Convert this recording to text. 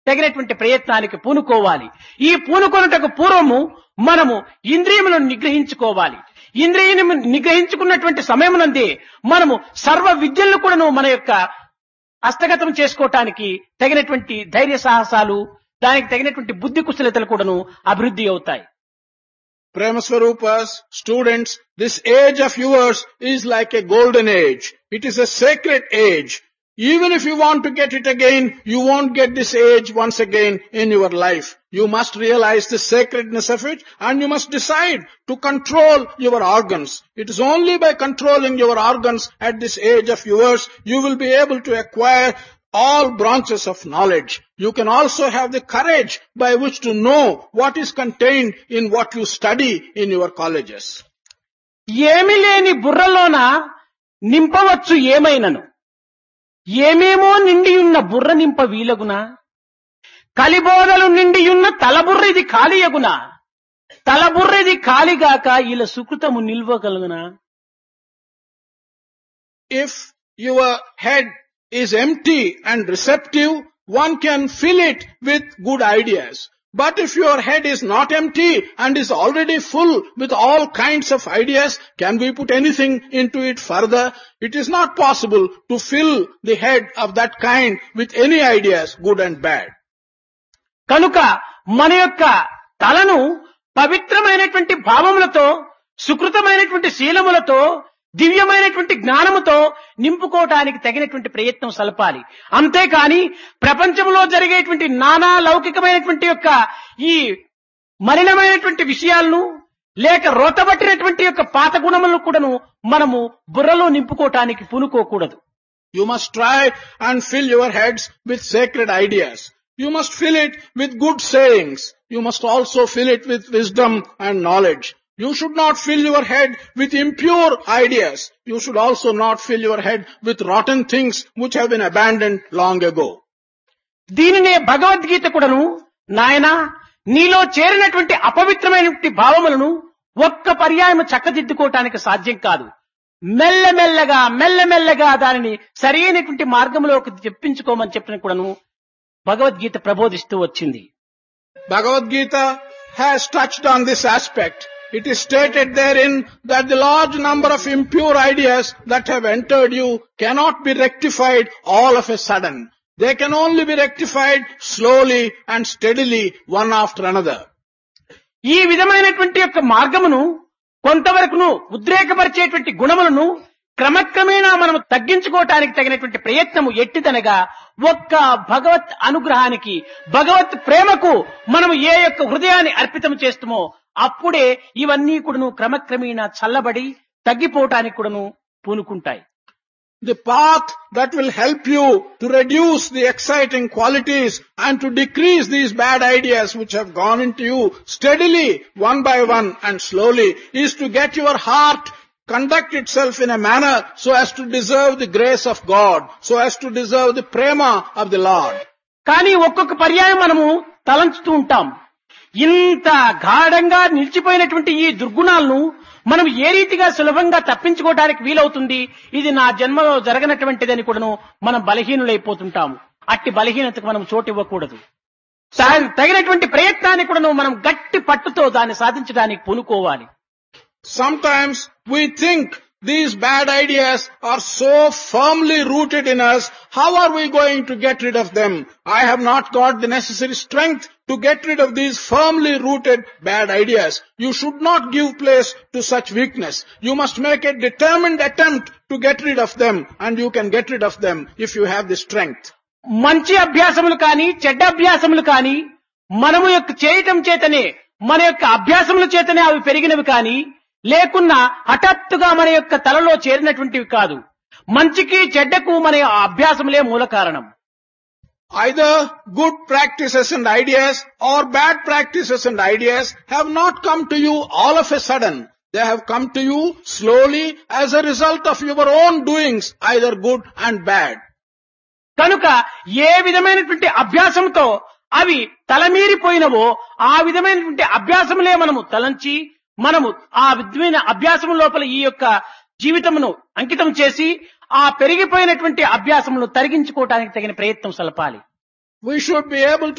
తగినటువంటి ప్రయత్నానికి పూనుకోవాలి ఈ పూనుకొనుటకు పూర్వము మనము ఇంద్రియములను నిగ్రహించుకోవాలి ఇంద్రియము నిగ్రహించుకున్నటువంటి సమయమునందే మనము సర్వ విద్యలను కూడాను మన యొక్క హస్తగతం చేసుకోవటానికి తగినటువంటి ధైర్య సాహసాలు దానికి తగినటువంటి బుద్ధి కుశలతలు కూడాను అభివృద్ధి అవుతాయి Premaswarupas, students, this age of yours is like a golden age. It is a sacred age. Even if you want to get it again, you won't get this age once again in your life. You must realize the sacredness of it and you must decide to control your organs. It is only by controlling your organs at this age of yours you will be able to acquire all branches of knowledge. You can also have the courage by which to know what is contained in what you study in your colleges. ఏమి లేని బుర్రలోన నింపవచ్చు ఏమైనను ఏమేమో నిండియున్న బుర్ర నింప వీలగునా కలిబోధలు నిండియున్న తలబుర్రిది ఖాళీయగునా తలబుర్రిది ఖాళీగాక ఇలా సుకృతము నిల్వగలుగునా If your head is empty and receptive, one can fill it with good ideas. But if your head is not empty and is already full with all kinds of ideas, can we put anything into it further? It is not possible to fill the head of that kind with any ideas, good and bad. కనుక మన యొక్క తలను పవిత్రమైనటువంటి భావములతో సుకృతమైనటువంటి శీలములతో దివ్యమైనటువంటి జ్ఞానముతో నింపుకోవటానికి తగినటువంటి ప్రయత్నం సలపాలి అంతేకాని ప్రపంచంలో జరిగేటువంటి నానా లౌకికమైనటువంటి యొక్క ఈ మలినమైనటువంటి విషయాలను లేక రోతబట్టినటువంటి యొక్క పాత గుణములను కూడాను మనము బుర్రలో నింపుకోవటానికి పూనుకోకూడదు You must try and fill your heads with sacred ideas. You must fill it with good sayings. You must also fill it with wisdom and knowledge. You should not fill your head with impure ideas. You should also not fill your head with rotten things which have been abandoned long ago. దీనినే భగవద్గీత కూడాను నాయనా నీలో చేరినటువంటి అపవిత్రమైనటువంటి భావములను ఒక్క పర్యాయం చక్కదిద్దుకోవటానికి సాధ్యం కాదు మెల్లమెల్లగా మెల్లమెల్లగా దానిని సరైనటువంటి మార్గంలోకి తెప్పించుకోమని చెప్పిన కూడాను భగవద్గీత ప్రబోధిస్తూ వచ్చింది Bhagavad Gita has touched on this aspect. It is stated therein that the large number of impure ideas that have entered you cannot be rectified all of a sudden. They can only be rectified slowly and steadily one after another. ఈ విధమైనటువంటి యొక్క మార్గమును కొంతవరకును ఉద్రేకపరిచేటువంటి గుణములను క్రమక్రమేణా మనము తగ్గించుకోవటానికి తగినటువంటి ప్రయత్నము ఎట్టిదనగా ఒక్క భగవత్ అనుగ్రహానికి భగవత్ ప్రేమకు మనము ఏ యొక్క హృదయాన్ని అర్పితం చేస్తామో అప్పుడే ఇవన్నీ కూడాను క్రమక్రమేణా చల్లబడి తగ్గిపోవటానికి కూడాను పూనుకుంటాయి The path that will help you to reduce the exciting qualities and to decrease these bad ideas which have gone into you steadily, one by one and slowly, is to get your heart conduct itself in a manner so as to deserve the grace of God, so as to deserve the prema of the Lord. కానీ ఒక్కొక్క పర్యాయం మనము తలంచుతూ ఉంటాం ఇంత గాఢంగా నిలిచిపోయినటువంటి ఈ దుర్గుణాలను మనం ఏ రీతిగా సులభంగా తప్పించుకోవడానికి వీలవుతుంది ఇది నా జన్మలో జరగనటువంటిదని కూడాను మనం బలహీనులైపోతుంటాము అట్టి బలహీనతకు మనం చోటు ఇవ్వకూడదు తా- తగినటువంటి ప్రయత్నాన్ని కూడాను మనం గట్టి పట్టుతో దాన్ని సాధించడానికి పూనుకోవాలి Sometimes we think these bad ideas are so firmly rooted in us, how are we going to get rid of them? I have not got the necessary strength to get rid of these firmly rooted bad ideas. You should not give place to such weakness. You must make a determined attempt to get rid of them and you can get rid of them if you have the strength. మంచి అభ్యాసములు కానీ చెడ్డ అభ్యాసములు కానీ మనము యొక్క చేయటం చేతనే మన యొక్క అభ్యాసముల చేతనే అవి పెరిగినవి కానీ లేకున్నా హఠాత్తుగా మన యొక్క తలలో చేరినటువంటివి కాదు మంచికి చెడ్డకు మన అభ్యాసములే మూల కారణం Either good practices and ideas or bad practices and ideas have not come to you all of a sudden. They have come to you slowly as a result of your own doings, either good and bad. కనుక ఏ విధమైనటువంటి అభ్యాసంతో అవి తలమీరిపోయినవో ఆ విధమైనటువంటి అభ్యాసములే మనము తలంచి మనము ఆ విధమైన అభ్యాసం లోపల ఈ యొక్క జీవితమును అంకితం చేసి ఆ పెరిగిపోయినటువంటి అభ్యాసమును తరిగించుకోవటానికి తగిన ప్రయత్నం సలపాలి We should be able to